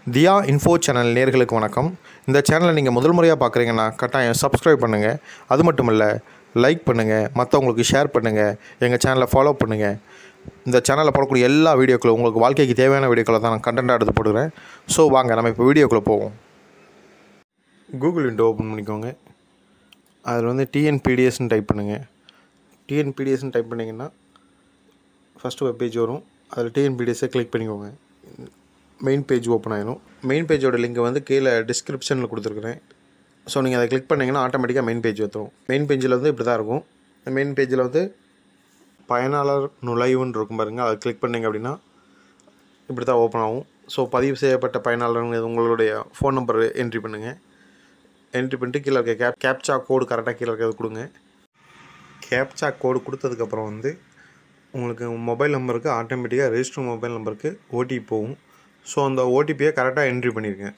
தியா info channel நேர்களுக்கு வணக்கம் இந்த சேனலை நீங்கள் முதல் முறையாக பார்க்குறீங்கன்னா கட்டாயம் சப்ஸ்கிரைப் பண்ணுங்கள் அது மட்டும் இல்லை லைக் பண்ணுங்கள் மற்றவங்களுக்கு ஷேர் பண்ணுங்கள் எங்கள் சேனலை ஃபாலோ பண்ணுங்கள் இந்த சேனலில் போடக்கூடிய எல்லா வீடியோக்களும் உங்களுக்கு வாழ்க்கைக்கு தேவையான வீடியோக்களை தான் நான் கண்டென்ட்டாக எடுத்து போடுறேன் ஸோ வாங்க நம்ம இப்போ வீடியோக்குள்ளே போவோம் கூகுள் விண்டோ ஓப்பன் பண்ணிக்கோங்க அதில் வந்து டிஎன்பிடிஎஸ்ன்னு டைப் பண்ணுங்கள் டிஎன்பிடிஎஸ்ன்னு டைப் பண்ணிங்கன்னா ஃபஸ்ட்டு வெப் பேஜ் வரும் அதில் டிஎன்பிடிஎஸ்ஸை கிளிக் பண்ணிக்கோங்க மெயின் பேஜ் ஓப்பன் ஆயிடும் மெயின் பேஜோட லிங்கை வந்து கீழே டிஸ்கிரிப்ஷனில் கொடுத்துருக்குறேன் ஸோ நீங்கள் அதை கிளிக் பண்ணிங்கன்னா ஆட்டோமேட்டிக்காக மெயின் பேஜ் வந்துடும் மெயின் பேஜில் வந்து இப்படி தான் இருக்கும் மெயின் பேஜில் வந்து பயனாளர் நுழைவுன்னு இருக்கும் பாருங்கள் அதை கிளிக் பண்ணிங்க அப்படின்னா இப்படி தான் ஓப்பன் ஆகும் ஸோ பதிவு செய்யப்பட்ட பயனாளருங்க உங்களுடைய ஃபோன் நம்பர் என்ட்ரி பண்ணுங்கள் என்ட்ரி பண்ணிட்டு கீழே இருக்க கேப் கேப்சா கோடு கரெக்டாக கீழே இருக்கிறது கொடுங்க கேப்சா கோடு கொடுத்ததுக்கப்புறம் வந்து உங்களுக்கு உங்கள் மொபைல் நம்பருக்கு ஆட்டோமேட்டிக்காக ரெஜிஸ்டர் மொபைல் நம்பருக்கு ஓடிபி போகும் ஸோ அந்த ஓடிபியை கரெக்டாக என்ட்ரி பண்ணியிருக்கேன்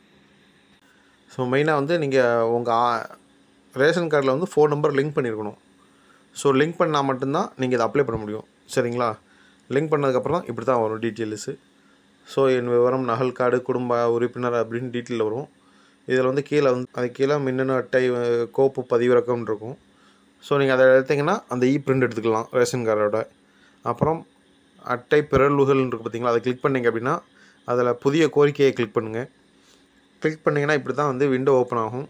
ஸோ மெயினாக வந்து நீங்கள் உங்கள் ரேஷன் கார்டில் வந்து ஃபோன் நம்பர் லிங்க் பண்ணியிருக்கணும் ஸோ லிங்க் பண்ணால் மட்டும்தான் நீங்கள் இதை அப்ளை பண்ண முடியும் சரிங்களா லிங்க் பண்ணதுக்கப்புறம் இப்படி தான் வரும் டீட்டெயில்ஸு ஸோ என் விவரம் நகல் கார்டு குடும்ப உறுப்பினர் அப்படின்னு டீட்டெயில் வரும் இதில் வந்து கீழே வந்து அது கீழே மின்னணு அட்டை அஹ், கோப்பு பதிவிறக்கம்னு இருக்கும் ஸோ நீங்கள் அதை எடுத்தீங்கன்னா அந்த இ பிரிண்ட் எடுத்துக்கலாம் ரேஷன் கார்டோட அப்புறம் அட்டை பிறழ்வுகள் இருக்குது பார்த்தீங்களா அதை கிளிக் பண்ணீங்க அப்படின்னா அதில் புதிய கோரிக்கையை கிளிக் பண்ணுங்கள் கிளிக் பண்ணிங்கன்னா இப்படி தான் வந்து விண்டோ ஓப்பன் ஆகும்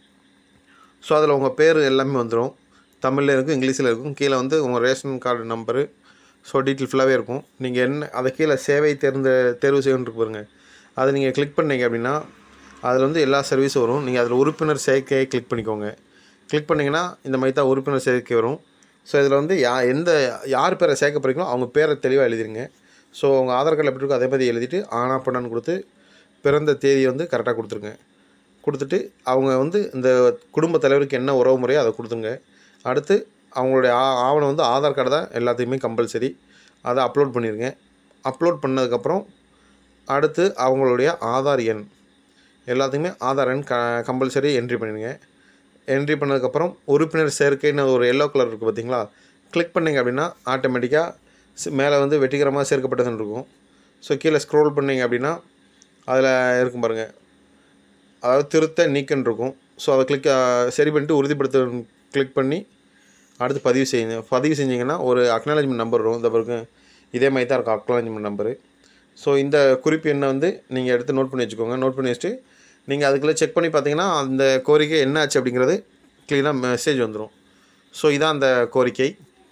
ஸோ அதில் உங்கள் பேர் எல்லாமே வந்துடும் தமிழில் இருக்கும் இங்கிலீஷில் இருக்கும் கீழே வந்து உங்கள் ration card number so detail ஃபுல்லாகவே இருக்கும் நீங்கள் என்ன அதை கீழே சேவை தேர்ந்த தேர்வு செய்யணும் இருக்கு பாருங்க அதை நீங்கள் கிளிக் பண்ணீங்க அப்படின்னா அதில் வந்து எல்லா சர்வீஸும் வரும் நீங்கள் அதில் உறுப்பினர் சேர்க்கையை கிளிக் பண்ணிக்கோங்க கிளிக் பண்ணிங்கன்னா இந்த மாதிரி தான் உறுப்பினர் சேர்க்கை வரும் ஸோ இதில் வந்து யா எந்த யார் பேரை சேர்க்க போகிறீங்களோ அவங்க பேரை தெளிவாக எழுதிருங்க ஸோ உங்கள் ஆதார் கார்டில் எப்படி இருக்கோ அதே மாதிரி எழுதிட்டு ஆனா பண்ணான்னு கொடுத்து பிறந்த தேதியை வந்து கரெக்டாக கொடுத்துருங்க கொடுத்துட்டு அவங்க வந்து இந்த குடும்ப தலைவருக்கு என்ன உறவு முறையோ அதை கொடுத்துருங்க அடுத்து அவங்களுடைய ஆ ஆவணம் வந்து ஆதார் கார்டு தான் எல்லாத்தையுமே கம்பல்சரி அதை அப்லோட் பண்ணிடுங்க அப்லோட் பண்ணதுக்கப்புறம் அடுத்து அவங்களுடைய ஆதார் எண் எல்லாத்துக்குமே ஆதார் எண் க கம்பல்சரி என்ட்ரி பண்ணிடுங்க என்ட்ரி பண்ணதுக்கப்புறம் உறுப்பினர் சேர்க்கைன்னு ஒரு எல்லோ கலர் இருக்குது பார்த்தீங்களா கிளிக் பண்ணிங்க அப்படின்னா ஆட்டோமேட்டிக்காக மேலே வந்து வெற்றிகரமாக சேர்க்கப்பட்டதுன்னு இருக்கும் ஸோ கீழே ஸ்க்ரோல் பண்ணிங்க அப்படின்னா அதில் இருக்கும் பாருங்கள் அதாவது திருத்த நீக்கன் இருக்கும் ஸோ அதை கிளிக் சரி பண்ணிட்டு உறுதிப்படுத்த கிளிக் பண்ணி அடுத்து பதிவு செய்யுங்க பதிவு செஞ்சீங்கன்னா ஒரு அக்னாலஜ்மெண்ட் நம்பர் வரும் இந்த பிறகு இதே மாதிரி தான் இருக்கும் அக்னாலஜ்மெண்ட் நம்பரு ஸோ இந்த குறிப்பு எண்ணை வந்து நீங்கள் எடுத்து நோட் பண்ணி வச்சுக்கோங்க நோட் பண்ணி வச்சுட்டு நீங்கள் அதுக்குள்ளே செக் பண்ணி பார்த்தீங்கன்னா அந்த கோரிக்கை என்ன ஆச்சு அப்படிங்கிறது க்ளீனாக மெசேஜ் வந்துடும் ஸோ இதான் அந்த கோரிக்கை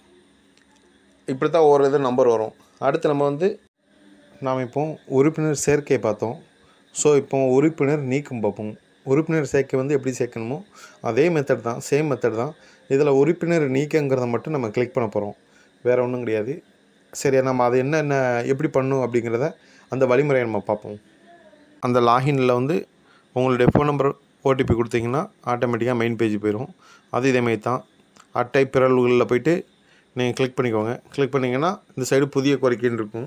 இப்படி தான் ஒரு இது நம்பர் வரும் அடுத்து நம்ம வந்து நாம் இப்போ உறுப்பினர் சேர்க்கை பார்த்தோம் ஸோ இப்போ உறுப்பினர் நீக்கம் பார்ப்போம் உறுப்பினர் சேர்க்கை வந்து எப்படி சேர்க்கணுமோ அதே மெத்தட் தான் சேம் மெத்தட் தான் இதில் உறுப்பினர் நீக்கங்கிறத மட்டும் நம்ம கிளிக் பண்ண போகிறோம் வேறு ஒன்றும் கிடையாது சரியா நம்ம அது என்னென்ன எப்படி பண்ணும் அப்படிங்கிறத அந்த வழிமுறையை நம்ம பார்ப்போம் அந்த லாகினில் வந்து உங்களுடைய ஃபோன் நம்பர் ஓடிபி கொடுத்தீங்கன்னா ஆட்டோமேட்டிக்காக மெயின் பேஜ் போயிடும் அது இதேமாரி தான் அட்டை பிறழ்வுகளில் போயிட்டு நீங்கள் கிளிக் பண்ணிக்கோங்க கிளிக் பண்ணிங்கன்னா இந்த சைடு புதிய கோரிக்கைன்னு இருக்கும்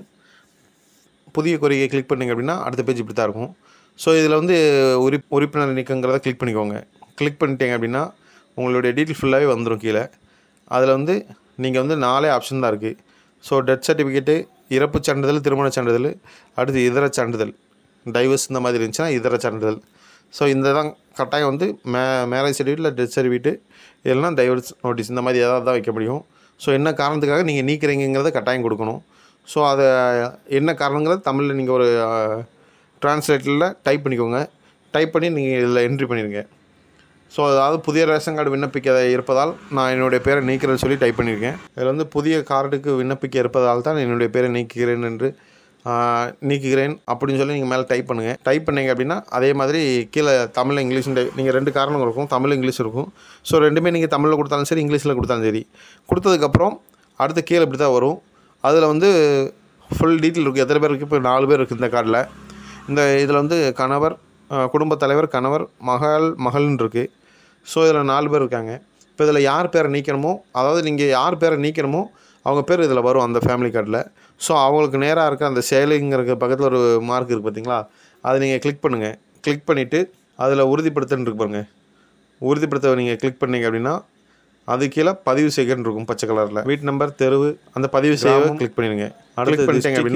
புதிய கோரிக்கையை கிளிக் பண்ணிங்க அப்படின்னா அடுத்த பேஜ் இப்படி தான் இருக்கும் ஸோ இதில் வந்து உறுப் உறுப்பினர் நீக்கங்கிறத கிளிக் பண்ணிக்கோங்க கிளிக் பண்ணிட்டீங்க அப்படின்னா உங்களுடைய டீட்டெயில் ஃபுல்லாகவே வந்துடும் கீழே அதில் வந்து நீங்கள் வந்து நாலே ஆப்ஷன் தான் இருக்குது ஸோ டெத் சர்டிஃபிகேட்டு இறப்பு சான்றிதழ் திருமண சான்றிதழ் அடுத்து இதர சான்றிதழ் டைவர்ஸ் இந்த மாதிரி இருந்துச்சுன்னா இதர சான்றிதழ் ஸோ இந்த தான் கட்டாயம் வந்து மே மேரேஜ் சர்டிஃபிகேட் டெத் சர்டிஃபிகேட்டு இல்லைனா டைவர்ஸ் நோட்டீஸ் இந்த மாதிரி ஏதாவது தான் வைக்க முடியும் ஸோ என்ன காரணத்துக்காக நீங்கள் நீக்கிறீங்கிறத கட்டாயம் கொடுக்கணும் ஸோ அதை என்ன காரணங்கிறத தமிழில் நீங்கள் ஒரு ட்ரான்ஸ்லேட்டரில் டைப் பண்ணிக்கோங்க டைப் பண்ணி நீங்கள் இதில் என்ட்ரி பண்ணிடுங்க ஸோ அதாவது புதிய ரேஷன் கார்டு விண்ணப்பிக்க இருப்பதால் நான் என்னுடைய பேரை நீக்கிறேன்னு சொல்லி டைப் பண்ணியிருக்கேன் இதில் வந்து புதிய கார்டுக்கு விண்ணப்பிக்க இருப்பதால் தான் என்னுடைய பேரை நீக்குகிறேன் என்று ஆஹ், நீக்குகிறேன் அப்படின்னு சொல்லி நீங்கள் மேலே டைப் பண்ணுங்கள் டைப் பண்ணீங்க அப்படின்னா அதே மாதிரி கீழே தமிழ் இங்கிலீஷ் நீங்கள் ரெண்டு காரணம் இருக்கும் தமிழ் இங்கிலீஷ் இருக்கும் ஸோ ரெண்டுமே நீங்கள் தமிழில் கொடுத்தாலும் சரி இங்கிலீஷில் கொடுத்தாலும் சரி கொடுத்ததுக்கப்புறம் அடுத்து கீழே இப்படி தான் வரும் அதில் வந்து ஃபுல் டீட்டெயில் இருக்குது எத்தனை பேர் இருக்குது இப்போ நாலு பேர் இருக்குது இந்த கார்டில் இந்த இதில் வந்து கணவர் அஹ், குடும்பத் தலைவர் கணவர் மகள் மகள்னு இருக்குது ஸோ இதில் நாலு பேர் இருக்காங்க இப்போ இதில் யார் பேரை நீக்கணுமோ அதாவது நீங்கள் யார் பேரை நீக்கணுமோ அவங்க பேர் இதில் வரும் அந்த ஃபேமிலி கார்டில் ஸோ அவங்களுக்கு நேராக இருக்க அந்த செயலிங்கிற பக்கத்தில் ஒரு மார்க் இருக்குது பார்த்தீங்களா அதை நீங்கள் கிளிக் பண்ணுங்கள் கிளிக் பண்ணிவிட்டு அதில் உறுதிப்படுத்தன்னு இருக்கு பாருங்க உறுதிப்படுத்த நீங்கள் கிளிக் பண்ணீங்க அப்படின்னா அது கீழே பதிவு செய்கன்னு இருக்கும் பச்சை கலரில் வீட்டு நம்பர் தெருவு அந்த பதிவு செய்ய கிளிக் பண்ணிடுங்க கிளிக் பண்ணிட்டீங்க அப்படின்னா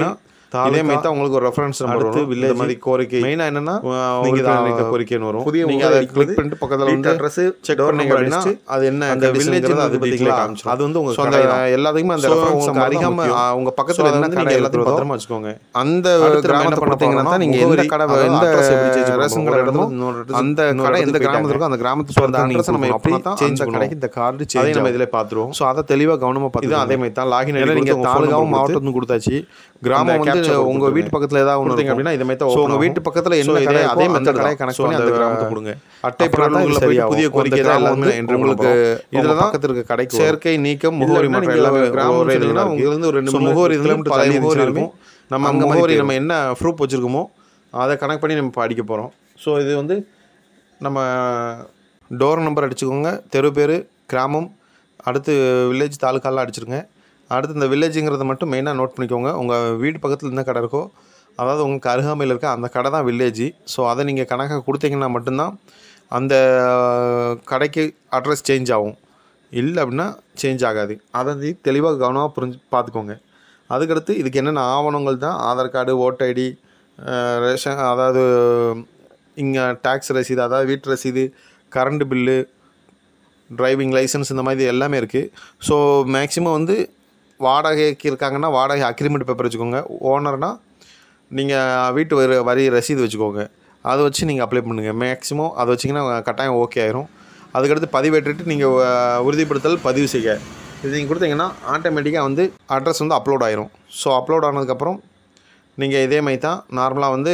இதே மாதிரி தான் உங்களுக்கு ஒரு ரெஃபரன்ஸ் நம்பர் அடுத்து வரும் village. இந்த மாதிரி கோரிக்கை மெயினா என்னன்னா நீங்க நீங்க வைக்க கோரிக்கைன்னு வரும் புதிய நீங்க முகவரி அதை அடிக்கும் கிளிக் போது பண்ணிட்டு பக்கத்துல வீட்டு வந்து address, செக் door பண்ணீங்க number அப்படின்னா அடிச்சு, அது என்ன அந்த condition village ங்கிறது அது பத்தி பத்திங்களா காமிச்சிடும். அது வந்து உங்க ஸோ அந்த கடை தான். எல்லாத்துக்குமே அந்த So, ரெஃபரன்ஸ் உங்களுக்கு நம்பர் அதிகமா, அதிகமாக ஆ, உங்க So, பக்கத்துல அதை என்ன வந்து கடை நீங்க எல்லாத்தையும் எல்லாத்தையும் பத்திரமா பத்திரமா வச்சுக்கோங்க வச்சுக்கோங்க. அந்த அடுத்து நம்ம கிராமத்தை என்ன பண்ண பார்த்தீங்கன்னா போறோம்னா, நீங்க எந்த முகவரி, கடை அதாவது எந்த address எப்படி change பண்ண ரேஷன் போறோம்? கடை ஒரு இடமோ இடத்துல இன்னொரு address, அந்த இன்னொரு கடை எந்த இடத்துக்கு கிராமத்தில் இருக்கோ அந்த கிராமத்தை So, அந்த பொறுத்து address நம்ம எப்படி தான் change அந்த பண்ணுவோம்? கடைக்கு இந்த கார்டு அதே சேஞ்ச் நம்ம இதுல பாத்துருவோம் ஸோ அதை தெளிவாக கவனமாக இது பார்த்து அதே மாதிரி தான் லாகின் ஏன்னா நீங்கள் தாலுகாவும் மாவட்டத்துக்கும் கொடுத்தாச்சு கிராமம் வந்து captcha code உங்கள் வீட்டு கொடுத்துருங்க. பக்கத்தில் ஏதாவது ஒன்று கொடுத்தீங்க அப்படின்னா அப்படின்னா இதை இதை மாதிரி மாதிரி ஸோ உங்கள் வீட்டு பக்கத்தில் என்ன கடை அதே அதே மெத்தட் அந்த கடையை கனெக்ட் பண்ணி அந்த கிராமத்தை கொடுங்க அட்டை பிறகுகளில் போய் புதிய கோரிக்கை தான் எல்லாமே உங்களுக்கு இதில் தான் பக்கத்துல இருக்க கடைக்கு சேர்க்கை நீக்கம் முகவரி இல்லைன்னா மற்றும் நீங்க எல்லாமே கிராமம் ஒரே இதுல சொன்னீங்கன்னா இருக்கு. உங்களுக்கு வந்து ஒரு ரெண்டு So, மூணு முகவரி இருந்து கிலோமீட்டர் பழைய தள்ளி முகவரி இருந்துச்சுனாலுமே இருக்கும் நம்ம அங்க மாதிரி முகவரி போயிடும். நம்ம என்ன ப்ரூஃப் வச்சுருக்கோமோ அதை கனெக்ட் பண்ணி நம்ம இப்போ அடிக்க போகிறோம் ஸோ இது வந்து நம்ம டோர் நம்பர் அடிச்சுக்கோங்க தெரு பேர் கிராமம் அடுத்து வில்லேஜ் தாலுக்காலாம் அடிச்சிருங்க அடுத்து இந்த வில்லேஜுங்கிறத மட்டும் மெயினாக நோட் பண்ணிக்கோங்க உங்கள் வீடு பக்கத்தில் என்ன கடை இருக்கோ அதாவது உங்களுக்கு அருகாமையில் இருக்க அந்த கடை தான் வில்லேஜ் ஸோ அதை நீங்கள் கணக்காக கொடுத்தீங்கன்னா மட்டும்தான் அந்த கடைக்கு அட்ரஸ் சேஞ்ச் ஆகும் இல்லை அப்படின்னா சேஞ்ச் ஆகாது அதை வந்து தெளிவாக கவனமாக புரிஞ்சு பார்த்துக்கோங்க அதுக்கடுத்து இதுக்கு என்னென்ன ஆவணங்கள் தான் Aadhaar card voter ID ration அதாவது இங்கே டேக்ஸ் ரசீது அதாவது வீட்டு ரசீது கரண்ட் பில்லு டிரைவிங் லைசன்ஸ் இந்த மாதிரி எல்லாமே இருக்குது ஸோ மேக்ஸிமம் வந்து வாடகைக்கு இருக்காங்கன்னா வாடகை அக்ரிமெண்ட் பேப்பர் வச்சுக்கோங்க ஓனர்னால் நீங்கள் வீட்டு வரி வரி ரசீது வச்சுக்கோங்க அதை வச்சு நீங்கள் அப்ளை பண்ணுங்கள் மேக்ஸிமம் அதை வச்சிங்கன்னா கட்டாயம் ஓகே ஆயிரும் அதுக்கடுத்து பதிவேற்றிட்டு நீங்கள் உறுதிப்படுத்தல் பதிவு செய்ய இது நீங்கள் கொடுத்தீங்கன்னா ஆட்டோமேட்டிக்காக வந்து அட்ரஸ் வந்து அப்லோட் ஆயிரும் ஸோ அப்லோட் ஆனதுக்கப்புறம் நீங்கள் இதே மாதிரி தான் நார்மலாக வந்து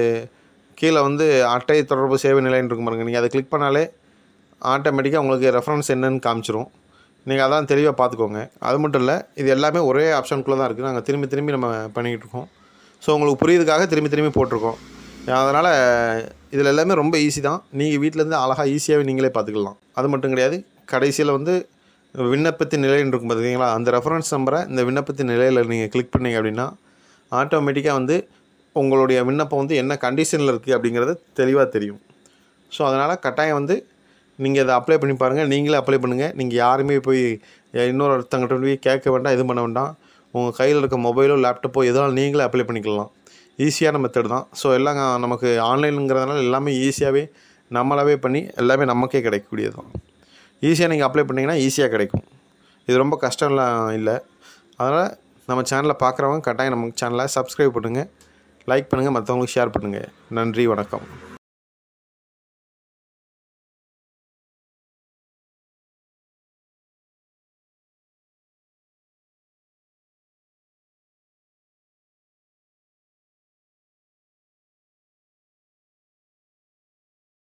கீழே வந்து அட்டை தொடர்பு சேவை நிலைன்னு இருக்கும் பாருங்க நீங்கள் அதை கிளிக் பண்ணாலே ஆட்டோமேட்டிக்காக உங்களுக்கு ரெஃபரன்ஸ் என்னன்னு காமிச்சிரும் நீங்கள் அதான் தெளிவாக பார்த்துக்கோங்க அது மட்டும் இல்லை இது எல்லாமே ஒரே ஆப்ஷனுக்குள்ளே தான் இருக்குது நாங்கள் திரும்பி திரும்பி நம்ம பண்ணிக்கிட்டு இருக்கோம் ஸோ உங்களுக்கு புரியுதுக்காக திரும்பி திரும்பி போட்டிருக்கோம் அதனால் இதில் எல்லாமே ரொம்ப ஈஸி தான் நீங்கள் வீட்டிலேருந்து அழகாக ஈஸியாகவே நீங்களே பார்த்துக்கலாம் அது மட்டும் கிடையாது கடைசியில் வந்து விண்ணப்பத்தின் நிலைன்னு இருக்கும் பார்த்தீங்களா அந்த ரெஃபரன்ஸ் நம்பரை இந்த விண்ணப்பத்தின் நிலையில் நீங்கள் கிளிக் பண்ணீங்க அப்படின்னா ஆட்டோமேட்டிக்காக வந்து உங்களுடைய விண்ணப்பம் வந்து என்ன கண்டிஷனில் இருக்குது அப்படிங்கிறது தெளிவாக தெரியும் ஸோ அதனால் கட்டாயம் வந்து நீங்கள் இதை அப்ளை பண்ணி பாருங்கள் நீங்களே அப்ளை பண்ணுங்கள் நீங்கள் யாருமே போய் இன்னொரு ஒருத்தங்கிட்ட போய் கேட்க வேண்டாம் இது பண்ண வேண்டாம் உங்கள் கையில் இருக்க மொபைலோ லேப்டாப்போ எதுனாலும் நீங்களே அப்ளை பண்ணிக்கலாம் ஈஸியான மெத்தட் தான் ஸோ எல்லாம் நமக்கு ஆன்லைனுங்கிறதுனால எல்லாமே ஈஸியாகவே நம்மளாவே பண்ணி எல்லாமே நமக்கே கிடைக்கக்கூடியது தான் ஈஸியாக நீங்கள் அப்ளை பண்ணிங்கன்னா ஈஸியாக கிடைக்கும் இது ரொம்ப கஷ்டம்லாம் இல்லை அதனால் நம்ம சேனலை பார்க்குறவங்க கட்டாயம் நம்ம சேனலை சப்ஸ்கிரைப் பண்ணுங்கள் லைக் பண்ணுங்கள் மற்றவங்களுக்கு ஷேர் பண்ணுங்கள் நன்றி வணக்கம்